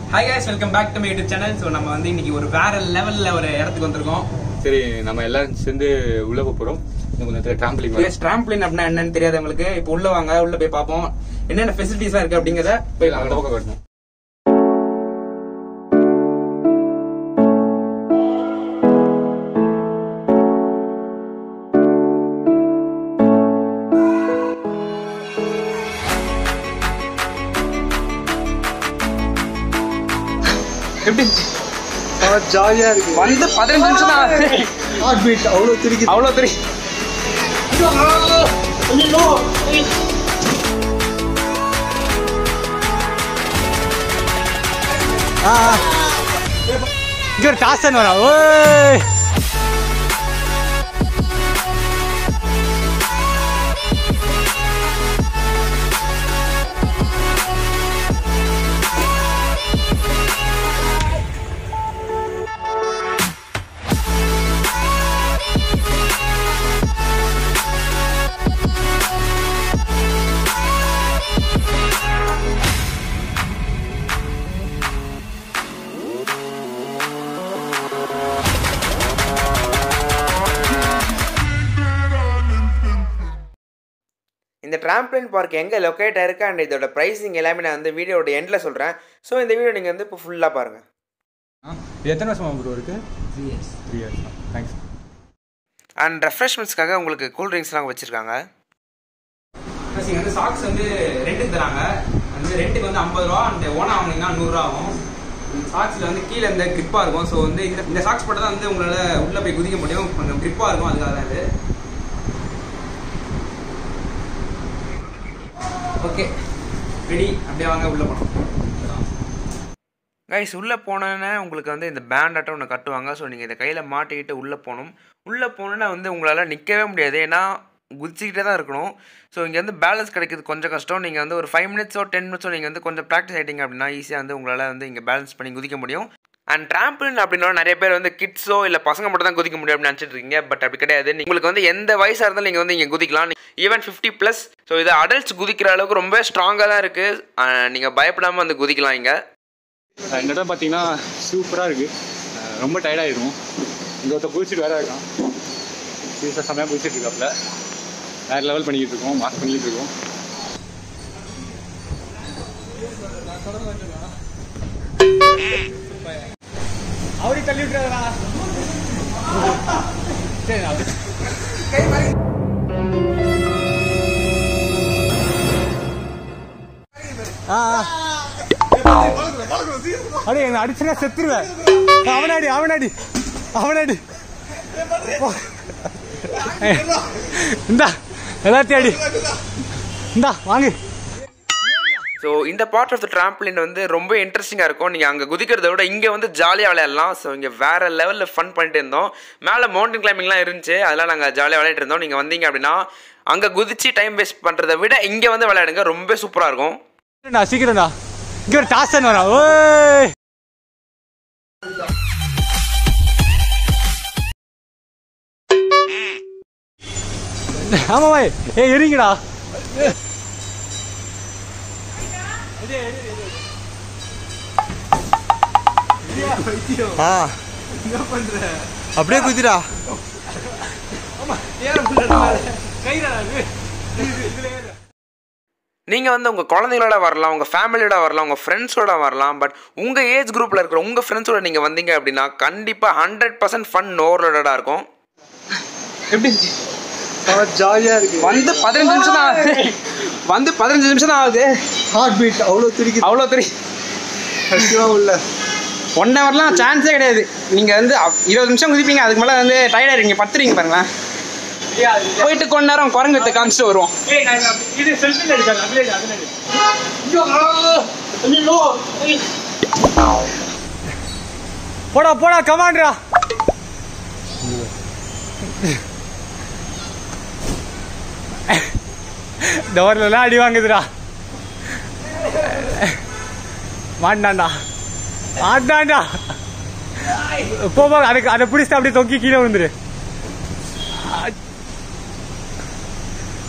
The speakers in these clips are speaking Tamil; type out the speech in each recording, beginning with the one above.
Hi guys welcome back to my YouTube channel so நம்ம வந்து இன்னைக்கு ஒரு வேற லெவல்ல ஒரு இடத்துக்கு வந்திருக்கோம் சரி நம்ம எல்லாரும் சேர்ந்து உள்ள போக போறோம் இன்னும் கொஞ்சம் நேரத்துல டிராம்பலிங் ட்ராம்ப்ளின் அப்படின்னா என்னன்னு தெரியாதவங்களுக்கு இப்போ உள்ள வாங்க உள்ள போய் பார்ப்போம் என்னென்ன ஃபெசிலிட்டிஸ்லாம் இருக்கு அப்படிங்கறத போய் அந்த பார்க்கலாம் பக்கம் வரணும் எப்படி ஜாலியா இருக்கு வந்து பதினஞ்சு நிமிஷம் தான் ஹார்ட் பீட் அவ்வளவு திரிக்குது அவ்வளோ தெரியும் இங்க ஒரு டாசன் வரா ஓய் இந்த ட்ராம்ப்ளின் பார்க் எங்கே லொக்கேட் ஆயிருக்கு அண்ட் இதோட ப்ரைஸிங் எல்லாமே நான் வந்து வீடியோட எண்டில் சொல்கிறேன் ஸோ இந்த வீடியோ நீங்கள் வந்து இப்போ ஃபுல்லாக பாருங்கள் இது எத்தனை வருஷமா ப்ரோ இருக்கு three years three years thanks and ரெஃப்ரெஷ்மெண்ட்ஸ்க்காக உங்களுக்கு கூல் ட்ரிங்க்ஸ்லாம் வச்சுருக்காங்க ப்ளஸ் இங்க வந்து சாக்ஸ் வந்து ரெண்டுக்கு தராங்க வந்து ரெண்டுக்கு வந்து ஐம்பது ரூபா அந்த ஓனா வாங்கினீங்கன்னா நூறுரூவா ஆகும் சாக்ஸில் வந்து கீழே இந்த கிரிப்பாக இருக்கும் ஸோ வந்து இந்த இந்த சாக்ஸ் போட்டால் தான் வந்து உங்களால் உள்ளே போய் குதிக்க முடியும் கொஞ்சம் கிரிப்பாக இருக்கும் அதுக்காக தான் இது ஓகே ரெடி அப்படியே வாங்க உள்ளே போனோம் கைஸ் உள்ளே போனோன்னே உங்களுக்கு வந்து இந்த பேண்ட் ஆட்டம் ஒன்று கட்டுவாங்க ஸோ நீங்கள் இதை கையில் மாட்டிக்கிட்டு உள்ளே போகணும் உள்ளே போனோன்னா வந்து உங்களால் நிற்கவே முடியாது ஏன்னா குதிச்சிக்கிட்டே தான் இருக்கணும் ஸோ இங்கே வந்து பேலன்ஸ் கிடைக்கிறது கொஞ்சம் கஷ்டம் நீங்கள் வந்து ஒரு ஃபைவ் மினிட்ஸோ டென் மினிட்ஸோ நீங்கள் வந்து கொஞ்சம் ப்ராக்டிஸ் ஆகிட்டீங்க அப்படின்னா ஈஸியாக வந்து உங்களால் வந்து இங்கே பேலன்ஸ் பண்ணி குதிக்க முடியும் அண்ட் ட்ராம்பிளின் அப்படின்னா நிறைய பேர் வந்து கிட்ஸோ இல்லை பசங்க மட்டும் தான் குதிக்க முடியும் அப்படின்னு நினச்சிட்டு இருக்கீங்க பட் அப்படி கிடையாது உங்களுக்கு வந்து எந்த வயசாக இருந்தாலும் நீங்கள் வந்து இங்கே குதிக்கலாம் ஈவன் ஃபிஃப்டி ப்ளஸ் ஸோ இது அடல்ட்ஸ் குதிக்கிற அளவுக்கு ரொம்ப ஸ்ட்ராங்காக தான் இருக்குது நீங்கள் பயப்படாமல் வந்து குதிக்கலாம் இங்கே இந்த இடம் பார்த்தீங்கன்னா சூப்பராக இருக்கு அஹ் ரொம்ப டயர்டாயிரும் இங்கே ஒருத்தர் குளிச்சுட்டு வேற இருக்கான் சீரியஸாக செம்மையாக குளிச்சுட்டு இருக்காப்புல வேறு லெவல் பண்ணிக்கிட்டு இருக்கோம் மாஸ் பண்ணிக்கிட்டு இருக்கோம் அவரி தள்ளி விட்டுறாரா சரி அப்படி ஆ ஆ. அடே என்ன அடிச்சுனா செத்துருவேன் அவனாடி அவனாடி அவனாடி இந்தா எல்லாத்தையும் அடி இந்தா வாங்கு ஸோ இந்த பார்ட் ஆஃப் த ட்ராம்ப்ளின் வந்து ரொம்ப இன்ட்ரெஸ்டிங்காக இருக்கும் நீங்கள் அங்கே குதிக்கிறத விட இங்கே வந்து ஜாலியாக விளையாடலாம் ஸோ இங்கே வேறு லெவலில் ஃபன் பண்ணிட்டு இருந்தோம் மேலே மவுண்டன் கிளைம்பிங்லாம் இருந்துச்சு அதெல்லாம் நாங்கள் ஜாலியாக விளையாடிட்டு இருந்தோம் நீங்கள் வந்தீங்க அப்படின்னா அங்கே குதிச்சு டைம் வேஸ்ட் பண்ணுறதை விட இங்கே வந்து விளையாடுங்க ரொம்ப சூப்பராக இருக்கும் சீக்கிரம்டா சீக்கிரம்டா இங்க ஒரு டாசன் வரா ஓய் ஆமா பாய் ஏ எரிங்கடா ஆ அப்படியே குதிடா நீங்கள் வந்து உங்கள் குழந்தைங்களோட வரலாம் உங்கள் ஃபேமிலியோட வரலாம் உங்கள் ஃப்ரெண்ட்ஸோட வரலாம் பட் உங்கள் ஏஜ் குரூப்பில் இருக்கிற உங்கள் ஃப்ரெண்ட்ஸோட நீங்கள் வந்தீங்க அப்படின்னா கண்டிப்பாக ஹண்ட்ரட் பர்சன்ட் ஃபன் ஓவர்லோடடாக இருக்கும் எப்படி ஜாலியா இருக்கு வந்து பதினஞ்சு நிமிஷம் தான் ஆகுது வந்து பதினஞ்சு நிமிஷம் தான் ஆகுது ஹார்ட் பீட் அவ்வளவு திரிக்குது அவ்வளோ தெரியும் சத்தியமா உள்ள ஒன் ஹவர்லாம் சான்ஸே கிடையாது நீங்கள் வந்து அப்- இருபது நிமிஷம் குதிப்பீங்க அதுக்கு மேலே வந்து டயர்டாக இருக்கீங்க பத்துறீங்க பாருங்களேன் போயிட்டு கொஞ்ச நேரம் குரங்கு வித்தை காமிச்சிட்டு வருவோம் இது செல்ஃபி எடுக்காது அதுல எடு, அதுல எடு. போடா போடா கமாண்ட்ரா டோர்லாம் அடி வாங்குதுடா மாட்டான்டா மாட்டான்டா போ போ அதுக்கு அதை பிடிச்சிட்டு அப்படியே தொக்கி கீழே விழுந்துரு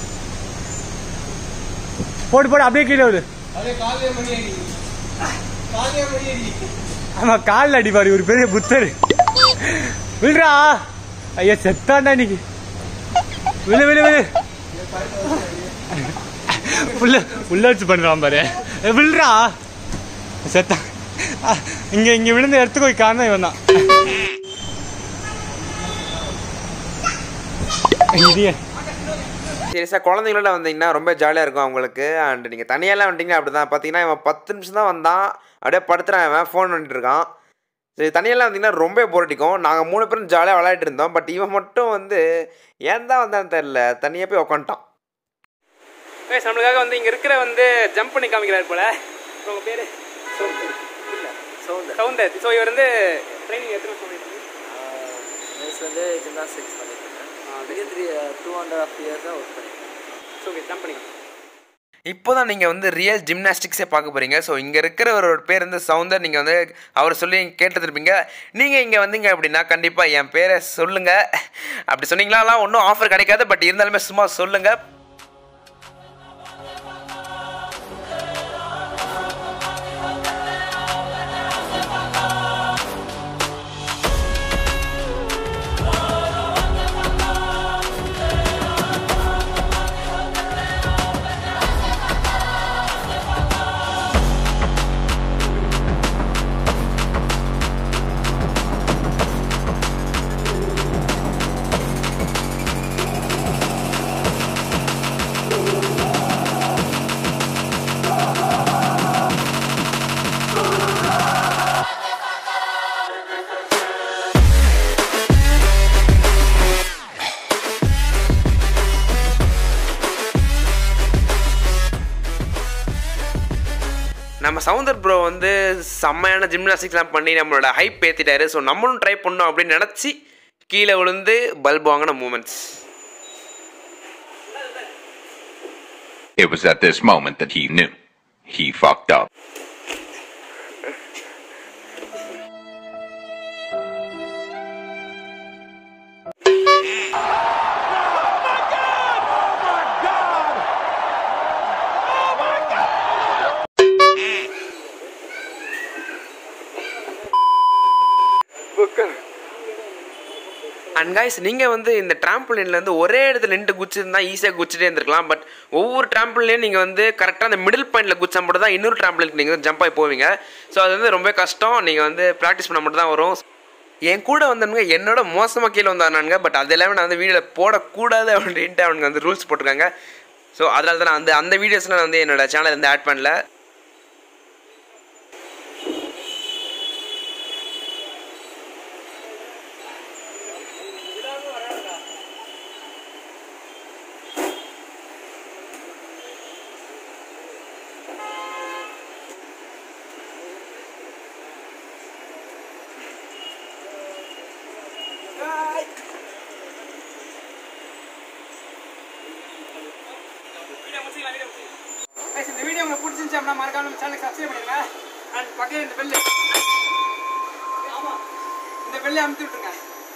போடு போடு அப்படியே கீழே விடு ஆமா காலில் அடிப்பாரு ஒரு பெரிய புத்தர் விழுறா ஐயா செத்தாண்டா இன்னைக்கு விழு விழு விழு உள்ள உள்ள வச்சு பண்றான் பாரு ஏய், விழுறா செத்தா ஆ, இங்க இங்க விழுந்த இடத்துக்கு போய் காரணம் இவன் தான் இது சீரியஸாக குழந்தைங்களோட வந்தீங்கன்னா ரொம்ப ஜாலியாக இருக்கும் அவங்களுக்கு அண்ட் நீங்கள் தனியாலாம் வந்துட்டீங்கன்னா அப்படி தான் பார்த்தீங்கன்னா இவன் பத்து நிமிஷம் தான் வந்தான் அப்படியே படுத்துறான் இவன் ஃபோன் பண்ணிட்டு இருக்கான் சரி தனியாலாம் வந்தீங்கன்னா ரொம்ப போர் அடிக்கும் நாங்கள் மூணு பேரும் ஜாலியாக விளையாடிட்டு இருந்தோம் பட் இவன் மட்டும் வந்து ஏன் தான் வந்தான்னு தெரில தனியாக போய் உக்காந்துட்டான் guys, நம்மளுக்காக வந்து இங்க இருக்கிற வந்து ஜம்ப் பண்ணி காமிக்கிறாரு போல உங்க பேரு சவுந்தர் ஸோ இவர் வந்து ட்ரைனிங் எத்தனை வருஷம் பண்ணிட்டு வயசுல வந்து ஜிம்னாஸ்டிக்ஸ் பண்ணிட்டு இருக்கேன் பெரிய three two and half years தான் ஒர்க் பண்ணியிருக்கேன் ஸோ ஓகே ஜம்ப் பண்ணிக்கலாம் இப்போ தான் நீங்கள் வந்து ரியல் ஜிம்னாஸ்டிக்ஸே பார்க்க போகிறீங்க ஸோ இங்கே இருக்கிறவரோட பேர் வந்து சவுந்தர் நீங்கள் வந்து அவர் சொல்லி கேட்டுருப்பீங்க நீங்கள் இங்கே வந்தீங்க அப்படின்னா கண்டிப்பாக என் பேரை சொல்லுங்கள் அப்படி சொன்னீங்களாலாம் ஒன்றும் ஆஃபர் கிடைக்காது பட் இருந்தாலுமே சும்மா சொல்லுங்கள் நம்ம சவுந்தர் ப்ரோ வந்து செம்மையான ஜிம்னாஸ்டிக்ஸ்லாம் பண்ணி நம்மளோட ஹைப் ஏற்றிட்டாரு ஸோ நம்மளும் ட்ரை பண்ணோம் அப்படின்னு நினச்சி கீழே விழுந்து பல்ப் வாங்கின moments It was at this moment that he knew. He fucked up. And guys நீங்கள் வந்து இந்த ட்ராம்பிளின்லேருந்து ஒரே இடத்துல நின்று குச்சிருந்தா ஈஸியாக குச்சிட்டே இருந்திருக்கலாம் பட் ஒவ்வொரு ட்ராம்பிள்லையும் நீங்கள் வந்து கரெக்டாக அந்த மிடில் பாயிண்டில் குச்சா மட்டும் தான் இன்னொரு ட்ராம்பிளுக்கு நீங்கள் ஜம்ப் ஆகி போவீங்க ஸோ அது வந்து ரொம்ப கஷ்டம் நீங்கள் வந்து ப்ராக்டிஸ் பண்ண மட்டும் தான் வரும் என் கூட வந்தவனுங்க என்னோட மோசமாக கீழே வந்தானுங்க பட் அது எல்லாமே நான் வந்து வீடியோவில் போடக்கூடாது அப்படின்ட்டு அவனுங்க வந்து ரூல்ஸ் போட்டிருக்காங்க ஸோ அதனால தான் நான் அந்த அந்த வீடியோஸ்லாம் நான் வந்து என்னோட சேனல் வந்து ஆட் பண்ணல Guys, இந்த வீடியோ உங்களுக்கு பிடிச்சிருந்துச்சு அப்படின்னா மறக்காம நம்ம சேனலுக்கு சப்ஸ்கிரைப் பண்ணுங்க அண்ட் பக்கத்துல இந்த பெல் ஆமா இந்த பெல்லை அமுத்தி விட்டுருங்க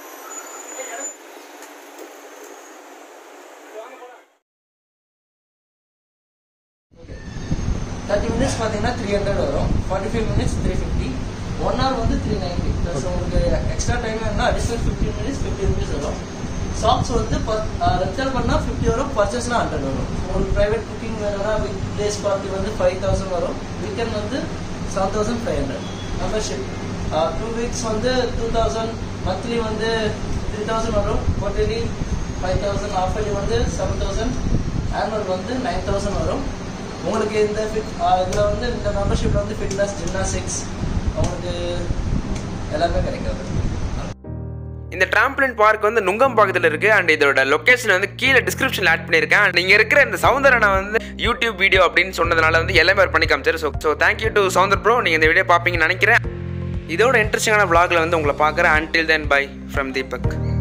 தேர்ட்டி மினிட்ஸ் பார்த்தீங்கன்னா த்ரீ ஹண்ட்ரட் வரும் forty five minutes three fifty one hour வந்து த்ரீ நைன்டி ப்ளஸ் உங்களுக்கு எக்ஸ்ட்ரா டைம் வேணும்னா additional fifteen minutes fifty rupees வரும் சாக்ஸ் வந்து ரெண்டல் பண்ணால் ஃபிஃப்டி வரும் பர்ச்சேஸ்னா ஹண்ட்ரட் வரும் உங்களுக்கு ப்ரைவேட் புக்கிங் வேணும்னா வீக் டேஸ் பார்ட்டி வந்து ஃபைவ் தௌசண்ட் வரும் வீக்கெண்ட் வந்து seven thousand five hundred membership two weeks வந்து டூ தௌசண்ட் மந்த்லி வந்து த்ரீ தௌசண்ட் வரும் குவார்டர்லி ஃபைவ் தௌசண்ட் ஆஃபர்லி வந்து செவன் தௌசண்ட் ஆனுவல் வந்து நைன் தௌசண்ட் வரும் உங்களுக்கு இந்த ஃபிட் இதில் வந்து இந்த மெம்பர்ஷிப்பில் வந்து ஃபிட்னஸ் ஜிம்னாஸ்டிக்ஸ் உங்களுக்கு எல்லாமே கிடைக்காது இந்த டிராம்பிளின் பார்க் வந்து நுங்கம்பாக்கத்தில் இருக்கு அண்ட் இதோட லொகேஷன் வந்து கீழே டிஸ்கிரிப்ஷனில் ஆட் பண்ணியிருக்கேன் நீங்க இருக்கிற இந்த சவுந்தரனை வந்து யூடியூப் வீடியோ அப்படின்னு சொன்னதுனால வந்து எல்லாமே அவர் பண்ணி காமிச்சாரு so so thank you to Soundar bro நீங்கள் இந்த வீடியோ பார்ப்பீங்கன்னு நினைக்கிறேன் இதோட இன்ட்ரெஸ்டிங்கான vlogல வந்து உங்களை பார்க்குறேன் until then bye from Deepak